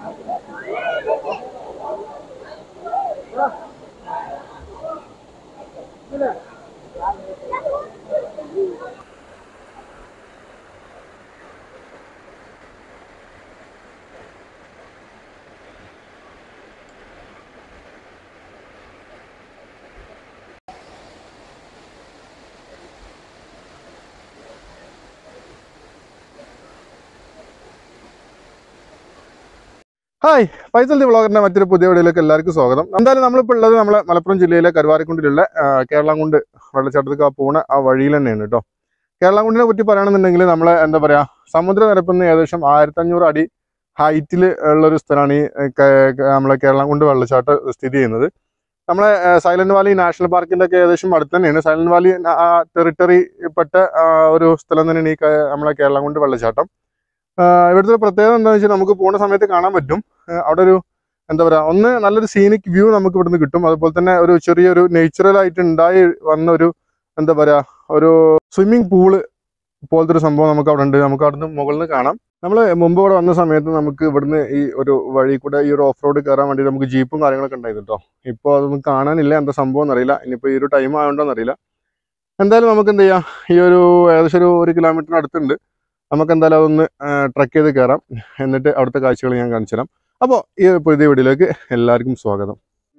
Hi പൈസൽ the വ്ളോഗറിന്റെ മറ്റൊരു പുതിയ വീഡിയോയിലേക്ക് എല്ലാവർക്കും സ്വാഗതം എന്തായാലും നമ്മളിപ്പോൾ ഉള്ളത് നമ്മളെ മലപ്പുറം ജില്ലയിലെ കരുവാരക്കുണ്ടിലുള്ള ആ, കേരളംകുണ്ട് വെള്ളച്ചാട്ടത്തേക്ക് ആ പോണ ആ വഴിയിൽ തന്നെയാണ് കേട്ടോ കേരളംകുണ്ടിനെ പറ്റി പറയുകയാണെന്നുണ്ടെങ്കിൽ നമ്മളെ എന്താ പറയാ സമുദ്രനിരപ്പിൽ നിന്ന് ഏകദേശം ആയിരത്തഞ്ഞൂറ് അടി ഹൈറ്റിൽ ഉള്ള ഒരു സ്ഥലമാണ് ഈ കേ- കേ- നമ്മളെ കേരളംകുണ്ട് വെള്ളച്ചാട്ടം സ്ഥിതി ചെയ്യുന്നത് നമ്മളെ സൈലന്റ് വാലി നാഷണൽ പാർക്കിന്റെ ഒക്കെ ഏകദേശം അടുത്ത് തന്നെയാണ് സൈലന്റ് വാലി ആ ടെറിട്ടറി പെട്ട ആ, ഒരു സ്ഥലം തന്നെയാണ് ഈ കേ- നമ്മളെ കേരളംകുണ്ട് വെള്ളച്ചാട്ടം ആ, ഇവിടുത്തെ ഒരു പ്രത്യേകത എന്താണെന്ന് വെച്ചാൽ നമുക്ക് പോകുന്ന സമയത്ത് കാണാൻ പറ്റും ആ, അവിടെ ഒരു എന്താ പറയുക ഒന്ന് നല്ലൊരു സീനിക് വ്യൂ നമുക്ക് ഇവിടുന്ന് കിട്ടും അതുപോലെ തന്നെ ഒരു ചെറിയൊരു നേച്ചുറൽ ആയിട്ട് ഉണ്ടായി വന്ന ഒരു എന്താ പറയാ ഒരു സ്വിമ്മിംഗ് പൂള് പോലത്തെ ഒരു സംഭവം നമുക്ക് അവിടെ ഉണ്ട് നമുക്ക് അവിടുന്ന് മുകളിൽ നിന്ന് കാണാം നമ്മൾ മുമ്പ് ഇവിടെ വന്ന സമയത്ത് നമുക്ക് ഇവിടുന്ന് ഈ ഒരു വഴി കൂടെ ഈ ഒരു ഓഫ് റോഡ് കയറാൻ വേണ്ടി നമുക്ക് ജീപ്പും കാര്യങ്ങളൊക്കെ ഉണ്ടായിരുന്നു കേട്ടോ ഇപ്പോൾ അതൊന്നും കാണാനില്ല എന്താ സംഭവം എന്നറിയില്ല ഇനിയിപ്പോൾ ഈ ഒരു ടൈം ആയതുകൊണ്ടോ അറിയില്ല എന്തായാലും നമുക്ക് എന്ത് ചെയ്യാം ഈ ഒരു ഏകദേശം ഒരു ഒരു കിലോമീറ്ററിന് അടുത്തുണ്ട് നമുക്ക് എന്തായാലും അതൊന്ന് ട്രക്ക് ചെയ്ത് കയറാം എന്നിട്ട് അവിടുത്തെ കാഴ്ചകൾ ഞാൻ കാണിച്ചു തരാം അപ്പോൾ ഈ ഒരു പുതിയ വീഡിയോയിലേക്ക് എല്ലാവർക്കും സ്വാഗതം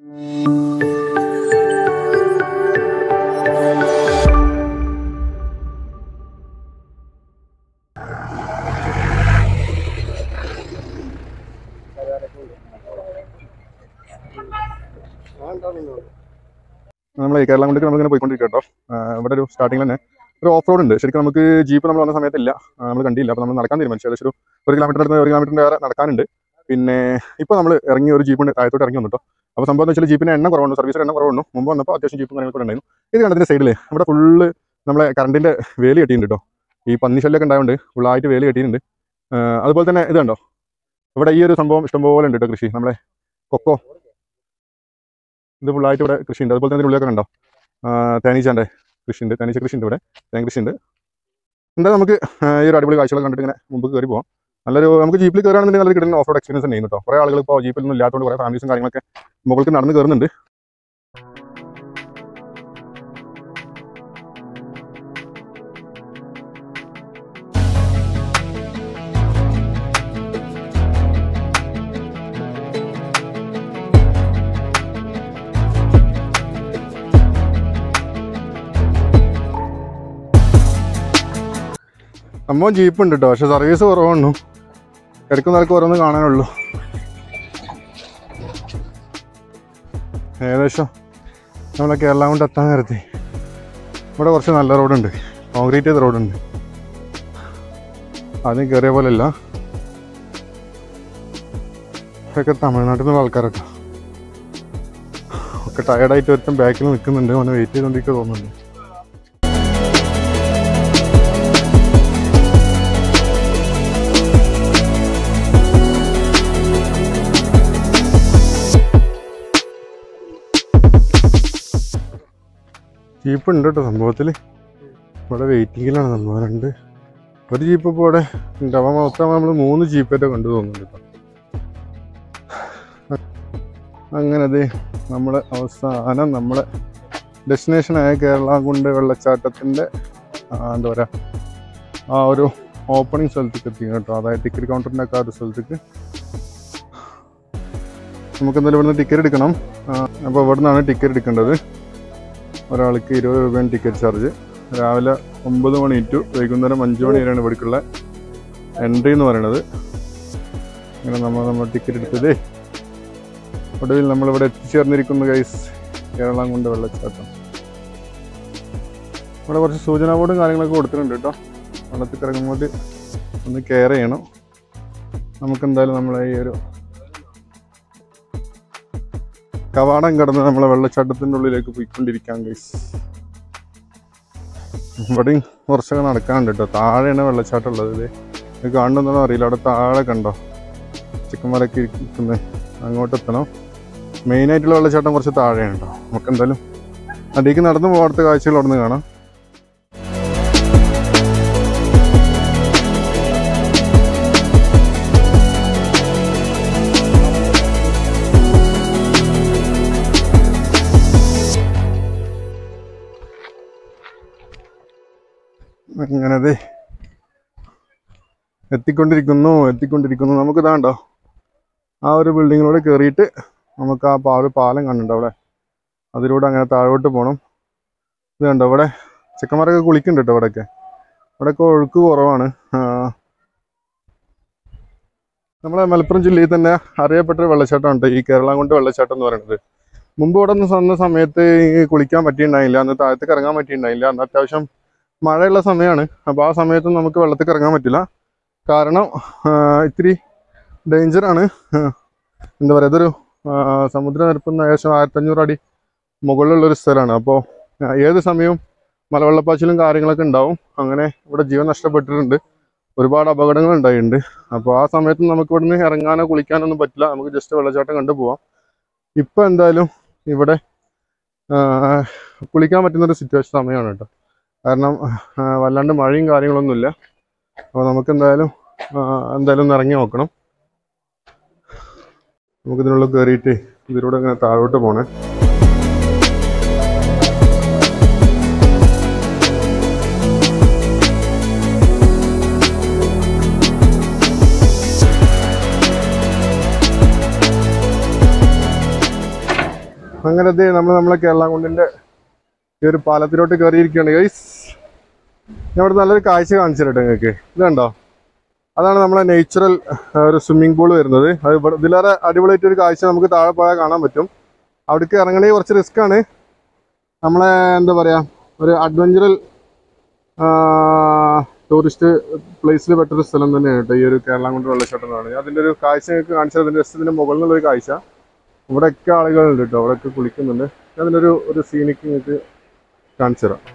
നമ്മൾ ഈ കേരളം കൊണ്ടേക്ക് നമ്മളിങ്ങനെ പോയിക്കൊണ്ടിരിക്കുക കേട്ടോ ആ, ഇവിടെ ഒരു സ്റ്റാർട്ടിങ്ങിൽ തന്നെ ഒരു ഓഫ് റോഡ് ഉണ്ട് ശരിക്കും നമുക്ക് ജീപ്പ് നമ്മൾ വന്ന സമയത്തില്ല നമ്മൾ കണ്ടില്ല അപ്പോൾ നമ്മൾ നടക്കാൻ തീരുമാനിച്ചു ഏകദേശം ഒരു ഒരു കിലോമീറ്റർ അടുത്ത് ഒരു കിലോമീറ്ററിൻ്റെ വേറെ നടക്കാനുണ്ട് പിന്നെ ഇപ്പോൾ നമ്മൾ ഇറങ്ങി ഒരു ജീപ്പിന് താഴത്തോട്ട് ഇറങ്ങി വന്നിട്ടോ അപ്പോൾ സംഭവം എന്ന് വെച്ചാൽ ജീപ്പിന് എണ്ണം കുറവുണ്ട് സർവീസിന് എണ്ണം കുറവുണ്ട് മുമ്പ് വന്നപ്പോൾ അത്യാവശ്യം ജീപ്പും കാര്യങ്ങളൊക്കെ ഉണ്ടായിരുന്നു ഇത് കണ്ടതിൻ്റെ സൈഡിൽ ഇവിടെ ഫുള്ള് നമ്മളെ കറണ്ടിൻ്റെ വേലി കെട്ടിയിട്ടുണ്ട് കേട്ടോ ഈ പന്നി ശല്യമൊക്കെ ഉണ്ടായതുകൊണ്ട് ഫുള്ളായിട്ട് വേലി കെട്ടിയിട്ടുണ്ട് ആ, അതുപോലെ തന്നെ ഇത് കണ്ടോ ഇവിടെ ഈ ഒരു സംഭവം ഇഷ്ടംപോലെ ഉണ്ട് കേട്ടോ കൃഷി നമ്മളെ കൊക്കോ ഇത് ഫുള്ളായിട്ട് ഇവിടെ കൃഷിയുണ്ട് അതുപോലെ തന്നെ ഇതിൻ്റെ ഉള്ളിലൊക്കെ കണ്ടോ ആ, തേനീച്ചൻ്റെ കൃഷിയുണ്ട് തേനീച്ച കൃഷിയുണ്ട് ഇവിടെ തേൻ കൃഷിയുണ്ട് എന്തായാലും നമുക്ക് ആ, ഈ ഒരു അടിപൊളി കാഴ്ചകളൊക്കെ കണ്ടിട്ട് ഇങ്ങനെ മുമ്പ് കയറി പോകാം നല്ലൊരു നമുക്ക് ജീപ്പിൽ കയറുകയാണെന്നുണ്ടെങ്കിൽ നല്ലൊരു കിട്ടുന്ന ഓഫ് റോഡ് എക്സ്പീരിയൻസ് തന്നെ കേട്ടോ കുറേ ആളുകൾ ഇപ്പോൾ ജീപ്പിലൊന്നും ഇല്ലാത്തതുകൊണ്ട് കുറേ ഫാമിലീസും കാര്യങ്ങളൊക്കെ മുകൾക്ക് നടന്ന് കയറുന്നുണ്ട് സംഭവം ജീപ്പ് ഉണ്ട് കേട്ടോ പക്ഷെ സർവീസ് കുറവാണു ഇടയ്ക്കും നിലക്ക് ഓരോന്ന് കാണാനുള്ളൂ ഏകദേശം നമ്മളെ കേരളം കൊണ്ട് എത്താൻ നേരത്തെ ഇവിടെ കുറച്ച് നല്ല റോഡുണ്ട് കോൺക്രീറ്റ് ചെയ്ത റോഡുണ്ട് ആദ്യം കയറിയ പോലെ അല്ല ഇതൊക്കെ തമിഴ്നാട്ടിൽ നിന്നുള്ള ആൾക്കാരൊക്കെ ഒക്കെ ടയർഡായിട്ട് ഒരുത്തം ബാക്കിൽ നിൽക്കുന്നുണ്ട് അവനെ വെയിറ്റ് ചെയ്തുകൊണ്ടിരിക്കുക തോന്നുന്നുണ്ട് ജീപ്പ് ഉണ്ട് കേട്ടോ സംഭവത്തിൽ ഇവിടെ വെയിറ്റിങ്ങിലാണ് സംഭവം രണ്ട് ഒരു ജീപ്പ് ഇപ്പോൾ ഇവിടെ ഉണ്ട് അപ്പം മൊത്തം നമ്മൾ മൂന്ന് ജീപ്പായിട്ട് കണ്ടു തോന്നുന്നുണ്ട് ഇപ്പം അങ്ങനെ അതെ നമ്മൾ അവസാനം നമ്മളെ ഡെസ്റ്റിനേഷനായ കേരള കൊണ്ട് വെള്ളച്ചാട്ടത്തിൻ്റെ എന്താ പറയുക ആ ഒരു ഓപ്പണിംഗ് സ്ഥലത്തേക്ക് എത്തി കേട്ടോ അതായത് ടിക്കറ്റ് കൗണ്ടറിൻ്റെ ഒക്കെ ആ ഒരു സ്ഥലത്തേക്ക് നമുക്ക് എന്തായാലും ഇവിടുന്ന് ടിക്കറ്റ് എടുക്കണം അപ്പോൾ ഇവിടെ നിന്നാണ് ടിക്കറ്റ് എടുക്കേണ്ടത് ഒരാൾക്ക് ഇരുപത് രൂപയാണ് ടിക്കറ്റ് ചാർജ് രാവിലെ ഒമ്പത് മണി ടു വൈകുന്നേരം അഞ്ച് മണി വരെയാണ് ഇവിടേക്കുള്ള എൻട്രി എന്ന് പറയുന്നത് അങ്ങനെ നമ്മൾ നമ്മൾ ടിക്കറ്റ് എടുത്തത് ഒടുവിൽ നമ്മളിവിടെ എത്തിച്ചേർന്നിരിക്കുന്നു ഗൈസ് കേരളം കൊണ്ട് വെള്ളച്ചാട്ടം ഇവിടെ കുറച്ച് സൂചനാ ബോർഡും കാര്യങ്ങളൊക്കെ കൊടുത്തിട്ടുണ്ട് കേട്ടോ വെള്ളത്തിൽ ഇറങ്ങുമ്പോൾ ഒന്ന് കെയർ ചെയ്യണം നമുക്കെന്തായാലും നമ്മളെ ഈ ഒരു കവാടം കടന്ന് നമ്മളെ വെള്ളച്ചാട്ടത്തിൻ്റെ ഉള്ളിലേക്ക് പോയിക്കൊണ്ടിരിക്കാം ഗൈസ് ഇവിടെയും കുറച്ചൊക്കെ നടക്കാനുണ്ട് കേട്ടോ താഴെയാണ് വെള്ളച്ചാട്ടം ഉള്ളത് ഇത് ഇത് കാണുന്നതാണോ അറിയില്ല അവിടെ താഴെ കണ്ടോ ചിക്കന്മാരൊക്കെ ഇരിക്കുന്നത് അങ്ങോട്ട് എത്തണം മെയിനായിട്ടുള്ള വെള്ളച്ചാട്ടം കുറച്ച് താഴെയാണ് കേട്ടോ നമുക്ക് എന്തായാലും അതിലേക്ക് നടന്നു പോകാത്ത കാഴ്ചകൾ അവിടെ നിന്ന് കാണാം അങ്ങനത് എത്തിക്കൊണ്ടിരിക്കുന്നു എത്തിക്കൊണ്ടിരിക്കുന്നു നമുക്ക് ഇതാണ്ടോ ആ ഒരു ബിൽഡിങ്ങിലൂടെ കയറിയിട്ട് നമുക്ക് ആ പാ ഒരു പാലം കണ്ടുണ്ട് അവിടെ അതിലൂടെ അങ്ങനെ താഴോട്ട് പോകണം ഇത് കണ്ടോ ഇവിടെ ചെക്കന്മാരൊക്കെ കുളിക്കുന്നുണ്ട് കേട്ടോ ഇവിടെയൊക്കെ ഇവിടെയൊക്കെ ഒഴുക്ക് കുറവാണ് ആ. നമ്മളെ മലപ്പുറം ജില്ലയിൽ തന്നെ അറിയപ്പെട്ട ഒരു വെള്ളച്ചാട്ടമുണ്ട് ഈ കേരളാംകുണ്ട് വെള്ളച്ചാട്ടം എന്ന് പറയുന്നത് മുമ്പ് ഇവിടെ നിന്ന് വന്ന സമയത്ത് ഈ കുളിക്കാൻ പറ്റിയിട്ടുണ്ടായില്ല അന്ന് താഴത്തേക്ക് ഇറങ്ങാൻ പറ്റിയിട്ടുണ്ടായില്ല അന്ന് അത്യാവശ്യം മഴയുള്ള സമയമാണ് അപ്പോൾ ആ സമയത്ത് നമുക്ക് വെള്ളത്തേക്ക് ഇറങ്ങാൻ പറ്റില്ല കാരണം ആ, ഇത്തിരി ഡേഞ്ചറാണ് എന്താ പറയുക ഇതൊരു ആ, സമുദ്രനിരപ്പിൽ നിന്ന് ഏകദേശം ആയിരത്തഞ്ഞൂറ് അടി മുകളിലുള്ള ഒരു സ്ഥലമാണ് അപ്പോൾ ഏത് സമയവും മലവെള്ളപ്പാച്ചിലും കാര്യങ്ങളൊക്കെ ഉണ്ടാവും അങ്ങനെ ഇവിടെ ജീവൻ നഷ്ടപ്പെട്ടിട്ടുണ്ട് ഒരുപാട് അപകടങ്ങൾ ഉണ്ടായിട്ടുണ്ട് അപ്പോൾ ആ സമയത്ത് നമുക്ക് ഇവിടുന്ന് ഇറങ്ങാനോ കുളിക്കാനോ ഒന്നും പറ്റില്ല നമുക്ക് ജസ്റ്റ് വെള്ളച്ചാട്ടം കണ്ടു പോവാം ഇപ്പം എന്തായാലും ഇവിടെ ആ, കുളിക്കാൻ പറ്റുന്ന ഒരു സിറ്റുവേഷൻ സമയമാണ് കേട്ടോ കാരണം ആ, വല്ലാണ്ട് മഴയും കാര്യങ്ങളൊന്നുമില്ല അപ്പോൾ നമുക്ക് എന്തായാലും ആ, എന്തായാലും ഒന്ന് ഇറങ്ങി നോക്കണം നമുക്ക് ഇതിനുള്ളിൽ കയറിയിട്ട് ഇതിലൂടെ ഇങ്ങനെ താഴോട്ട് പോണേ അങ്ങനെ ദേ നമ്മൾ നമ്മളെ കേരള കുണ്ടിന്റെ ഈ ഒരു പാലത്തിലോട്ട് കയറിയിരിക്കുകയാണ് ഗൈസ് ഞാൻ ഇവിടെ നല്ലൊരു കാഴ്ച കാണിച്ചു തരട്ടെ നിങ്ങൾക്ക് ഇത് കണ്ടോ അതാണ് നമ്മളെ നേച്ചുറൽ ഒരു സ്വിമ്മിംഗ് പൂൾ വരുന്നത് അത് ഇവിടെ ഇതിലേറെ അടിപൊളിയായിട്ട് ഒരു കാഴ്ച നമുക്ക് താഴെ പോയാൽ കാണാൻ പറ്റും അവിടേക്ക് ഇറങ്ങണമെങ്കിൽ കുറച്ച് റിസ്ക് ആണ് നമ്മളെ എന്താ പറയാ ഒരു അഡ്വഞ്ചറൽ ടൂറിസ്റ്റ് പ്ലേസിൽ പെട്ടൊരു സ്ഥലം തന്നെയാണ് കേട്ടോ ഈ ഒരു കേരളാംകുണ്ട് വെള്ളച്ചാട്ടം എന്ന് പറയുന്നത് അതിൻ്റെ ഒരു കാഴ്ച നിങ്ങൾക്ക് കാണിച്ചത് അതിൻ്റെ ജസ്റ്റ് ഇതിൻ്റെ മുകളിൽ നിന്നുള്ളൊരു കാഴ്ച ഇവിടെയൊക്കെ ആളുകളുണ്ട് കേട്ടോ അവിടെയൊക്കെ കുളിക്കുന്നുണ്ട് ഞാൻ അതിനൊരു ഒരു സീനിക്ക് നിങ്ങൾക്ക് കാണിച്ചു തരാം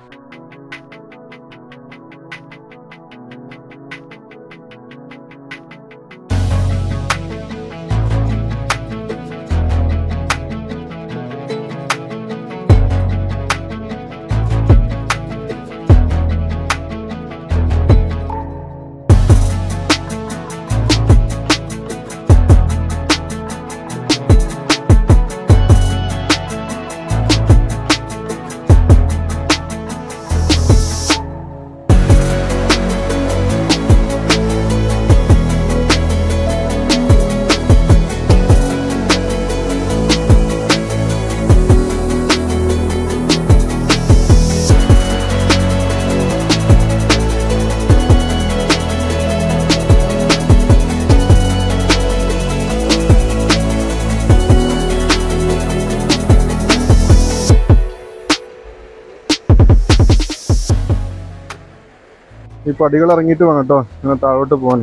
ഈ പടികൾ ഇറങ്ങിയിട്ട് വേണം കേട്ടോ ഇങ്ങനെ താഴോട്ട് പോകാൻ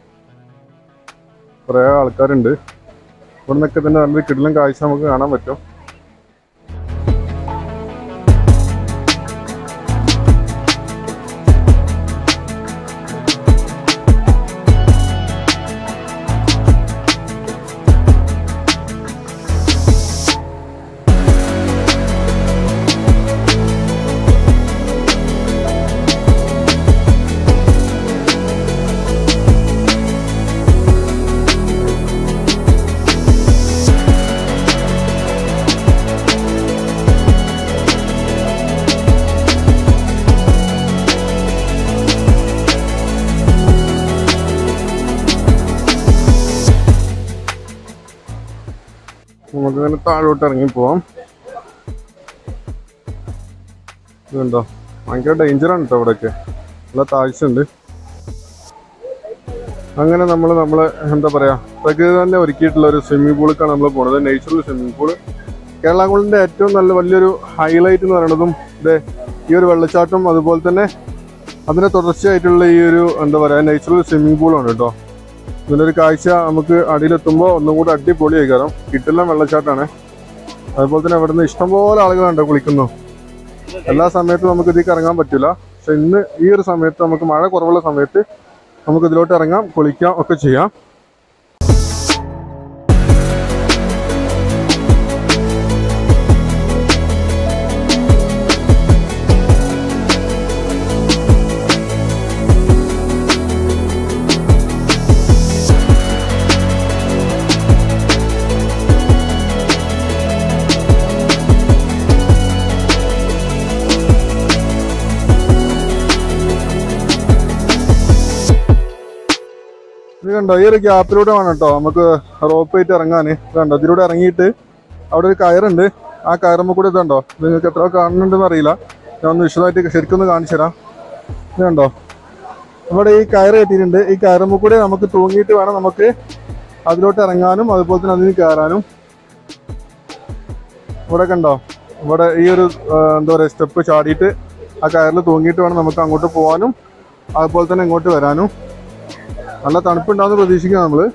കുറേ ആൾക്കാരുണ്ട് ഇവിടെ നിന്നൊക്കെ തന്നെ നല്ലൊരു കിടിലം കാഴ്ച നമുക്ക് കാണാൻ പറ്റും നമുക്ക് ഇങ്ങനെ താഴോട്ട് ഇറങ്ങി പോവാം ഇതുണ്ടോ ഭയങ്കര ഡേഞ്ചറാണ് കേട്ടോ ഇവിടെയൊക്കെ നല്ല താഴ്ച ഉണ്ട് അങ്ങനെ നമ്മൾ നമ്മൾ എന്താ പറയാ പ്രകൃതി തന്നെ ഒരുക്കിയിട്ടുള്ള ഒരു സ്വിമ്മിംഗ് പൂളിലേക്കാണ് നമ്മൾ പോണത് നേച്ചുറൽ സ്വിമ്മിംഗ് പൂള് കേരളാങ്കുളിന്റെ ഏറ്റവും നല്ല വലിയൊരു ഹൈലൈറ്റ് എന്ന് പറയുന്നതും ഇത് ഈ ഒരു വെള്ളച്ചാട്ടം അതുപോലെ തന്നെ അതിന്റെ തുടർച്ചയായിട്ടുള്ള ഈ ഒരു എന്താ പറയാ നേച്ചുറൽ സ്വിമ്മിംഗ് പൂളാണ് കേട്ടോ ഇതിൻ്റെ ഒരു കാഴ്ച നമുക്ക് അടിയിലെത്തുമ്പോൾ ഒന്നും കൂടി അടിപൊളിയായി കാരണം കിട്ടില്ല വെള്ളച്ചാട്ടമാണ് അതുപോലെ തന്നെ ഇവിടുന്ന് ഇഷ്ടംപോലെ ആളുകളുണ്ട് കുളിക്കുന്നു എല്ലാ സമയത്തും നമുക്ക് ഇതിലേക്ക് ഇറങ്ങാൻ പറ്റില്ല പക്ഷെ ഇന്ന് ഈ ഒരു സമയത്ത് നമുക്ക് മഴ കുറവുള്ള സമയത്ത് നമുക്ക് ഇതിലോട്ട് ഇറങ്ങാം കുളിക്കാം ഒക്കെ ചെയ്യാം കണ്ടോ ഈ ഒരു ഗ്യാപ്പിലൂടെ വേണം കേട്ടോ നമുക്ക് റോപ്പ് ആയിട്ട് ഇറങ്ങാൻ കണ്ടോ ഇതിലൂടെ ഇറങ്ങിയിട്ട് അവിടെ ഒരു കയറുണ്ട് ആ കയറുമ്പോൾ കൂടെ ഇതുണ്ടോ നിങ്ങൾക്ക് എത്ര കാണുന്നുണ്ടെന്ന് അറിയില്ല ഞാൻ ഒന്ന് വിശദമായിട്ട് ശരിക്കും ഒന്ന് കാണിച്ചു തരാം ഇത് കണ്ടോ ഇവിടെ ഈ കയറ് കെട്ടിയിട്ടുണ്ട് ഈ കയറുമ്പോൾ കൂടെ നമുക്ക് തൂങ്ങിയിട്ട് വേണം നമുക്ക് അതിലോട്ട് ഇറങ്ങാനും അതുപോലെ തന്നെ അതിന് കയറാനും ഇവിടെ കണ്ടോ ഇവിടെ ഈ ഒരു ആ, എന്താ പറയുക സ്റ്റെപ്പ് ചാടിയിട്ട് ആ കയറിൽ തൂങ്ങിയിട്ട് വേണം നമുക്ക് അങ്ങോട്ട് പോകാനും അതുപോലെ തന്നെ ഇങ്ങോട്ട് വരാനും നല്ല തണുപ്പുണ്ടാവുന്ന പ്രതീക്ഷിക്കുക നമ്മള്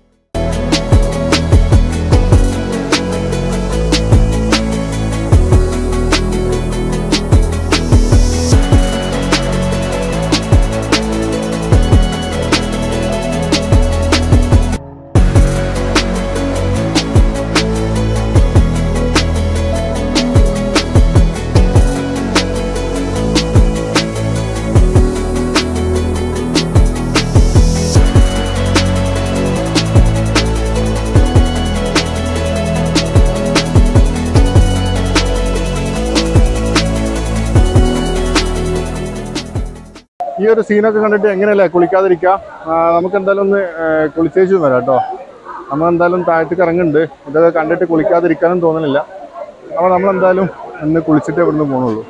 ഈ ഒരു സീനൊക്കെ കണ്ടിട്ട് എങ്ങനെയല്ലേ കുളിക്കാതിരിക്കുക ആ, നമുക്ക് എന്തായാലും ഒന്ന് കുളിച്ചേച്ചു വരാം കേട്ടോ നമ്മൾ എന്തായാലും താഴത്തേക്ക് ഇറങ്ങുന്നുണ്ട് ഇതൊക്കെ കണ്ടിട്ട് കുളിക്കാതിരിക്കാനും തോന്നുന്നില്ല അപ്പോൾ നമ്മൾ എന്തായാലും ഇന്ന് കുളിച്ചിട്ടേ ഇവിടുന്ന് പോകണുള്ളൂ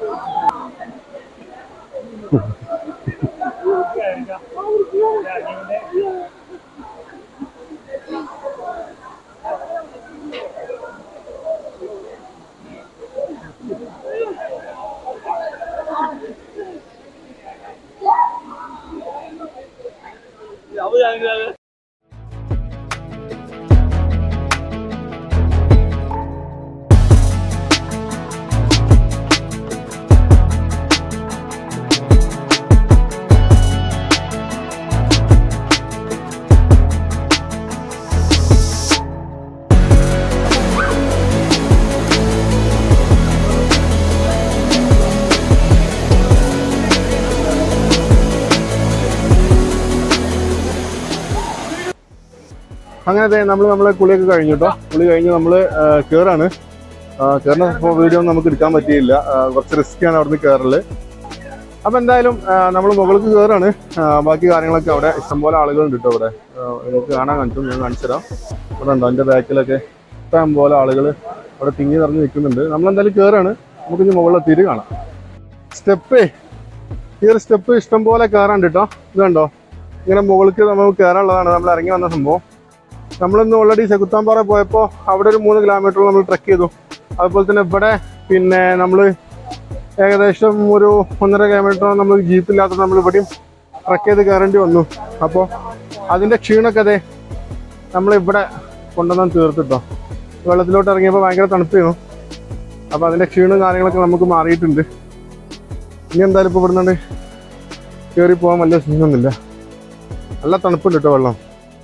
അങ്ങനെ നമ്മൾ നമ്മളെ കുളിയൊക്കെ കഴിഞ്ഞു കേട്ടോ കുളി കഴിഞ്ഞ് നമ്മൾ കയറാണ് കയറുന്ന വീഡിയോ ഒന്നും നമുക്ക് എടുക്കാൻ പറ്റിയില്ല ആ, കുറച്ച് റിസ്ക്കിയാണ് അവിടുന്ന് കയറല് അപ്പൊ എന്തായാലും നമ്മൾ മുകൾക്ക് കയറാണ് ആ, ബാക്കി കാര്യങ്ങളൊക്കെ അവിടെ ഇഷ്ടംപോലെ ആളുകളുണ്ട് കേട്ടോ അവിടെ ആ, നിങ്ങൾക്ക് കാണാൻ കാണിച്ചു ഞാൻ കാണിച്ചു തരാം ഇവിടെ ഉണ്ടോ എൻ്റെ ബാക്കിലൊക്കെ ഇഷ്ടം പോലെ ആളുകൾ അവിടെ തിങ്ങി നിറഞ്ഞ് നിൽക്കുന്നുണ്ട് നമ്മൾ എന്തായാലും കയറാണ് നമുക്ക് ഇനി മുകളിലെത്തിയിട്ട് കാണാം സ്റ്റെപ്പേ ഈ ഒരു സ്റ്റെപ്പ് ഇഷ്ടം പോലെ കയറാണ്ട് കേട്ടോ ഇത് കണ്ടോ ഇങ്ങനെ മുകൾക്ക് നമുക്ക് കയറാനുള്ളതാണ് നമ്മൾ ഇറങ്ങി വന്ന സംഭവം നമ്മളിന്ന് ഓൾറെഡി ചെകുത്താൻപാറ പോയപ്പോൾ അവിടെ ഒരു മൂന്ന് കിലോമീറ്റർ നമ്മൾ ട്രക്ക് ചെയ്തു അതുപോലെ തന്നെ ഇവിടെ പിന്നെ നമ്മൾ ഏകദേശം ഒരു ഒന്നര കിലോമീറ്റർ നമ്മൾ ജീപ്പില്ലാത്ത നമ്മൾ ഇവിടെയും ട്രക്ക് ചെയ്ത് കയറേണ്ടി വന്നു അപ്പോൾ അതിൻ്റെ ക്ഷീണമൊക്കെ അതെ നമ്മളിവിടെ കൊണ്ടുവന്നാൻ തീർത്തിട്ടോ വെള്ളത്തിലോട്ട് ഇറങ്ങിയപ്പോൾ ഭയങ്കര തണുപ്പായിരുന്നു അപ്പോൾ അതിൻ്റെ ക്ഷീണവും കാര്യങ്ങളൊക്കെ നമുക്ക് മാറിയിട്ടുണ്ട് ഇനി എന്തായാലും ഇപ്പോൾ ഇവിടുന്ന് കയറി പോകാൻ വലിയ സീനൊന്നുമില്ല നല്ല തണുപ്പുണ്ട് കേട്ടോ വെള്ളം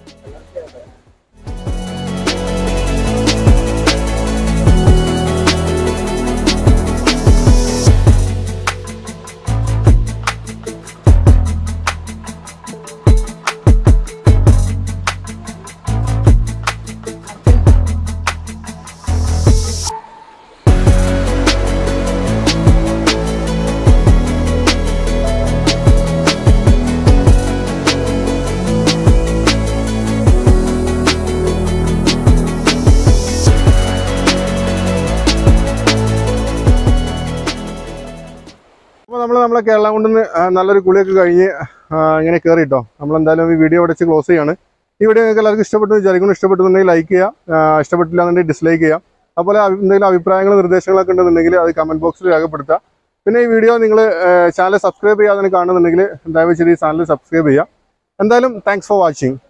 അപ്പോൾ നമ്മൾ നമ്മളെ കേരളം കൊണ്ടുവന്ന് നല്ലൊരു കുളിയൊക്കെ കഴിഞ്ഞ് ആ, ഇങ്ങനെ കയറി കേട്ടോ നമ്മൾ എന്തായാലും ഈ വീഡിയോ അടച്ച് ക്ലോസ് ചെയ്യാണ് ഈ വീഡിയോ നിങ്ങൾക്ക് എല്ലാവർക്കും ഇഷ്ടപ്പെട്ടു വിചാരിക്കുന്നു ഇഷ്ടപ്പെട്ടുന്നുണ്ടെങ്കിൽ ലൈക്ക് ചെയ്യുക ആ, ഇഷ്ടപ്പെട്ടില്ല എന്നുണ്ടെങ്കിൽ ഡിസ്ലൈക്ക് ചെയ്യുക അതുപോലെ അഭി- എന്തെങ്കിലും അഭിപ്രായങ്ങളും നിർദ്ദേശങ്ങളൊക്കെ ഉണ്ടെന്നുണ്ടെങ്കിൽ അത് കമന്റ് ബോക്സിൽ രേഖപ്പെടുത്തുക പിന്നെ ഈ വീഡിയോ നിങ്ങൾ ചാനൽ സബ്സ്ക്രൈബ് ചെയ്യാതെ കാണുന്നുണ്ടെങ്കിൽ ദയവ് ചെയ്ത് ഈ ചാനൽ സബ്സ്ക്രൈബ് ചെയ്യുക എന്തായാലും താങ്ക്സ് ഫോർ വാച്ചിങ്